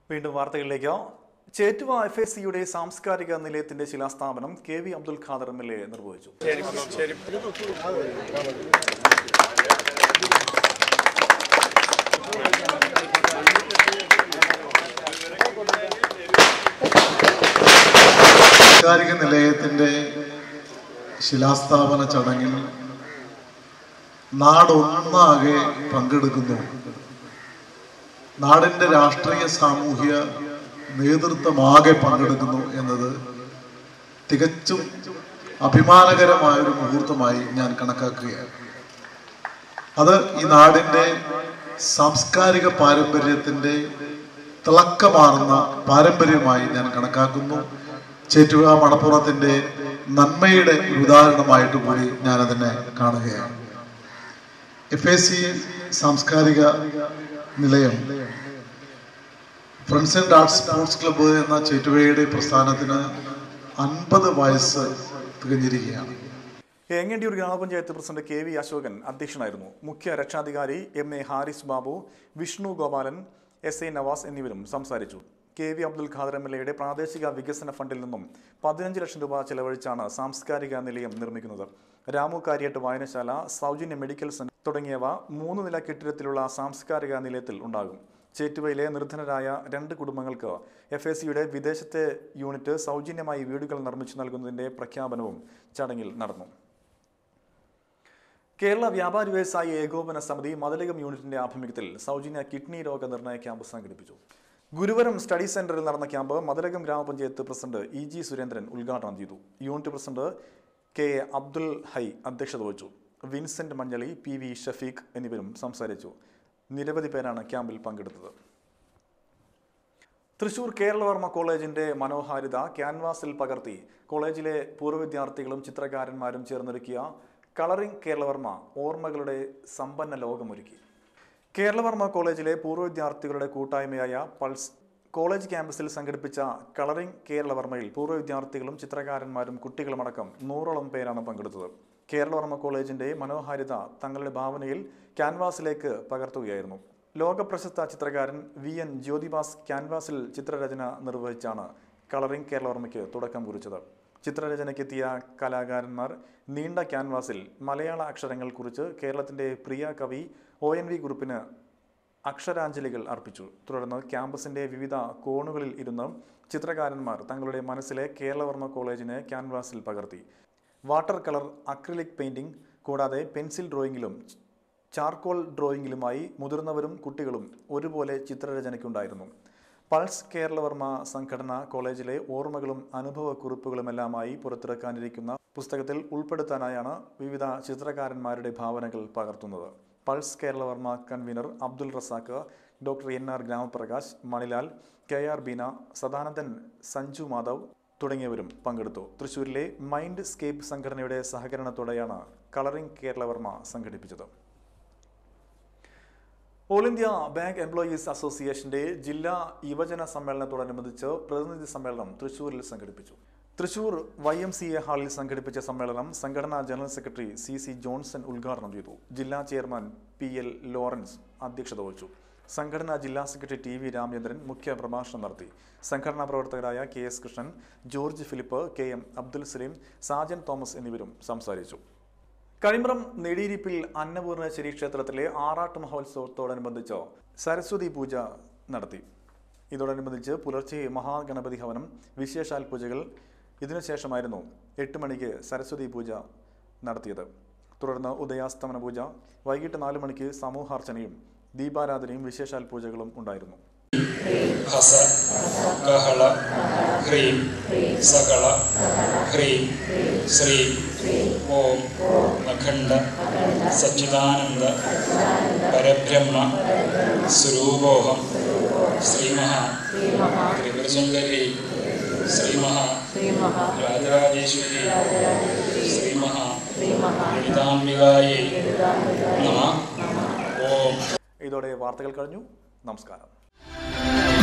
വീണ്ടും വാർത്തകളിലേക്ക് Chettuva F S സിയുടെ സാംസ്കാരിക നിലയത്തിന്റെ ശിലാസ്ഥാപനം K V Abdul Khader M L A നിർവഹിച്ചു സാംസ്കാരിക നിലയത്തിന്റെ ശിലാസ്ഥാപന ചടങ്ങിൽ നാടൊന്നാകെ പങ്കെടുക്കുന്നു നാടിന്റെ രാഷ്ട്രീയ സാമൂഹ്യ നേതൃത്വമാകെ പങ്കെടുക്കുന്നു എന്നത് തികച്ചും അഭിമാനകരമായ ഒരു മുഹൂർത്തമായി ഞാൻ കണക്കാക്കുകയാണ് അത് ഈ നാടിന്റെ സാംസ്കാരിക പാരമ്പര്യത്തിന്റെ തിളക്കമാർന്ന പാരമ്പര്യമായി ഞാൻ കണക്കാക്കുന്നു ചേറ്റുക മണപ്പുറത്തിന്റെ നന്മയുടെ ഒരു ഉദാഹരണമായിട്ട് കൂടി ഞാൻ അതിനെ കാണുകയാണ് എഫ് എ സി സാംസ്കാരിക നിലയം friends and arts sports club എന്ന ചേറ്റുവയുടെ പ്രസ്ഥാനത്തിന് അൻപത് വയസ്സ് തികഞ്ഞിരിക്കുകയാണ് ഏങ്ങണ്ടിയൂർ ഗ്രാമപഞ്ചായത്ത് പ്രസിഡന്റ് കെ വി അശോകൻ അധ്യക്ഷനായിരുന്നു മുഖ്യ രക്ഷാധികാരി M A Haris Babu Vishnu Gopalan S A Navas എന്നിവരും സംസാരിച്ചു K V Abdul Khader M L എയുടെ പ്രാദേശിക വികസന ഫണ്ടിൽ നിന്നും പതിനഞ്ച് ലക്ഷം രൂപ ചെലവഴിച്ചാണ് സാംസ്കാരിക നിലയം നിർമ്മിക്കുന്നത് രാമു കാര്യട്ട് വായനശാല സൗജന്യ മെഡിക്കൽ സെന്റർ തുടങ്ങിയവ മൂന്ന് നില കെട്ടിടത്തിലുള്ള സാംസ്കാരിക നിലയത്തിൽ ഉണ്ടാകും ചേറ്റുവയിലെ നിർധനരായ രണ്ട് കുടുംബങ്ങൾക്ക് എഫ് എസ് സിയുടെ വിദേശത്തെ യൂണിറ്റ് സൗജന്യമായി വീടുകൾ നിർമ്മിച്ചു നൽകുന്നതിന്റെ പ്രഖ്യാപനവും ചടങ്ങിൽ നടന്നു കേരള വ്യാപാരി വ്യവസായി ഏകോപന സമിതി മതലകം യൂണിറ്റിന്റെ ആഭിമുഖ്യത്തിൽ സൗജന്യ കിഡ്നി രോഗ നിർണയ ക്യാമ്പ് സംഘടിപ്പിച്ചു ഗുരുവരം സ്റ്റഡി സെന്ററിൽ നടന്ന ക്യാമ്പ് മതലകം ഗ്രാമപഞ്ചായത്ത് പ്രസിഡന്റ് ഇ ജി സുരേന്ദ്രൻ ഉദ്ഘാടനം ചെയ്തു unit president K A Abdul Hai അധ്യക്ഷത വഹിച്ചു Vincent Manjali P V Shafeeq എന്നിവരും സംസാരിച്ചു നിരവധി പേരാണ് ക്യാമ്പിൽ പങ്കെടുത്തത് തൃശൂർ കേരളവർമ്മ കോളേജിന്റെ മനോഹാരിത ക്യാൻവാസിൽ പകർത്തി കോളേജിലെ പൂർവ്വ വിദ്യാർത്ഥികളും ചിത്രകാരന്മാരും ചേർന്നൊരുക്കിയ കളറിംഗ് കേരളവർമ്മ ഓർമ്മകളുടെ സമ്പന്ന ലോകമൊരുക്കി കേരളവർമ്മ കോളേജിലെ പൂർവ്വ വിദ്യാർത്ഥികളുടെ കൂട്ടായ്മയായ പൾസ് കോളേജ് ക്യാമ്പസിൽ സംഘടിപ്പിച്ച കളറിംഗ് കേരളവർമ്മയിൽ പൂർവ്വ വിദ്യാർത്ഥികളും ചിത്രകാരന്മാരും കുട്ടികളുമടക്കം നൂറോളം പേരാണ് പങ്കെടുത്തത് കേരളവർമ്മ കോളേജിന്റെ മനോഹാരിത തങ്ങളുടെ ഭാവനയിൽ ക്യാൻവാസിലേക്ക് പകർത്തുകയായിരുന്നു ലോകപ്രശസ്ത ചിത്രകാരൻ വി എൻ ജ്യോതിബാസ് ക്യാൻവാസിൽ ചിത്രരചന നിർവഹിച്ചാണ് കളറിംഗ് കേരളവർമ്മയ്ക്ക് തുടക്കം കുറിച്ചത് ചിത്രരചനയ്ക്കെത്തിയ കലാകാരന്മാർ നീണ്ട ക്യാൻവാസിൽ മലയാള അക്ഷരങ്ങൾ കുറിച്ച് കേരളത്തിന്റെ പ്രിയ കവി ഒ എൻ വി ഗ്രൂപ്പിന് അക്ഷരാഞ്ജലികൾ അർപ്പിച്ചു തുടർന്ന് ക്യാമ്പസിന്റെ വിവിധ കോണുകളിൽ ഇരുന്ന് ചിത്രകാരന്മാർ തങ്ങളുടെ മനസ്സിലെ കേരളവർമ്മ കോളേജിനെ ക്യാൻവാസിൽ പകർത്തി വാട്ടർ കളർ അക്രിലിക് പെയിന്റിംഗ് കൂടാതെ പെൻസിൽ ഡ്രോയിങ്ങിലും ചാർക്കോൾ ഡ്രോയിങ്ങിലുമായി മുതിർന്നവരും കുട്ടികളും ഒരുപോലെ ചിത്രരചനയ്ക്കുണ്ടായിരുന്നു പൾസ് കേരളവർമ്മ സംഘടന കോളേജിലെ ഓർമ്മകളും അനുഭവക്കുറിപ്പുകളുമെല്ലാമായി പുറത്തിറക്കാനിരിക്കുന്ന പുസ്തകത്തിൽ ഉൾപ്പെടുത്താനായാണ് വിവിധ ചിത്രകാരന്മാരുടെ ഭാവനകൾ പകർത്തുന്നത് pulse Keralavarma convener Abdul Razak doctor N R Gramaprakash Manilal K R Beena Sadanandan Sanju Madhav തുടങ്ങിയവരും പങ്കെടുത്തു തൃശൂരിലെ മൈൻഡ് സ്കേപ്പ് സംഘടനയുടെ സഹകരണത്തോടെയാണ് കളറിംഗ് കേരളവർമ്മ സംഘടിപ്പിച്ചത് ഓൾ ഇന്ത്യ ബാങ്ക് എംപ്ലോയീസ് അസോസിയേഷന്റെ ജില്ലാ യുവജന സമ്മേളനത്തോടനുബന്ധിച്ച് പ്രതിനിധി സമ്മേളനം തൃശൂരിൽ സംഘടിപ്പിച്ചു Thrissur Y M C A ഹാളിൽ സംഘടിപ്പിച്ച സമ്മേളനം സംഘടനാ general secretary C C Johnson ഉദ്ഘാടനം ചെയ്തു ജില്ലാ ചെയർമാൻ പി എൽ ലോറൻസ് അധ്യക്ഷത വഹിച്ചു സംഘടനാ ജില്ലാ സെക്രട്ടറി ടി വി രാമചന്ദ്രൻ മുഖ്യ പ്രഭാഷണം നടത്തി സംഘടനാ പ്രവർത്തകരായ K S Krishnan George Philip K M Abdul Salim Sajan Thomas എന്നിവരും സംസാരിച്ചു കഴിമ്പ്രം നെടിയിരിപ്പിൽ അന്നപൂർണേശ്വരി ക്ഷേത്രത്തിലെ ആറാട്ട് മഹോത്സവത്തോടനുബന്ധിച്ച് സരസ്വതി പൂജ നടത്തി ഇതോടനുബന്ധിച്ച് പുലർച്ചെ മഹാഗണപതി ഹവനം വിശേഷാൽ പൂജകൾ ഇതിനുശേഷമായിരുന്നു എട്ട് മണിക്ക് സരസ്വതി പൂജ നടത്തിയത് തുടർന്ന് ഉദയാസ്തമന പൂജ വൈകിട്ട് നാല് മണിക്ക് സമൂഹാർച്ചനയും ദീപാരാധനയും വിശേഷാൽ പൂജകളും ഉണ്ടായിരുന്നു ഹസ ഗഹള ഹ്രീം സകള ഹ്രീം ശ്രീ ഓം അഖണ്ഡ സച്ചിദാനന്ദ പരബ്രഹ്മ സ്വരൂപോഹം ശ്രീമഹാ ത്രിപുരസുന്ദരി ശ്രീമഹാ രാജരാജേശ്വരി ശ്രീമഹാ ലളിതാംബികായേ നമ ഓം ഇതോടെ വാർത്തകൾ കഴിഞ്ഞു നമസ്കാരം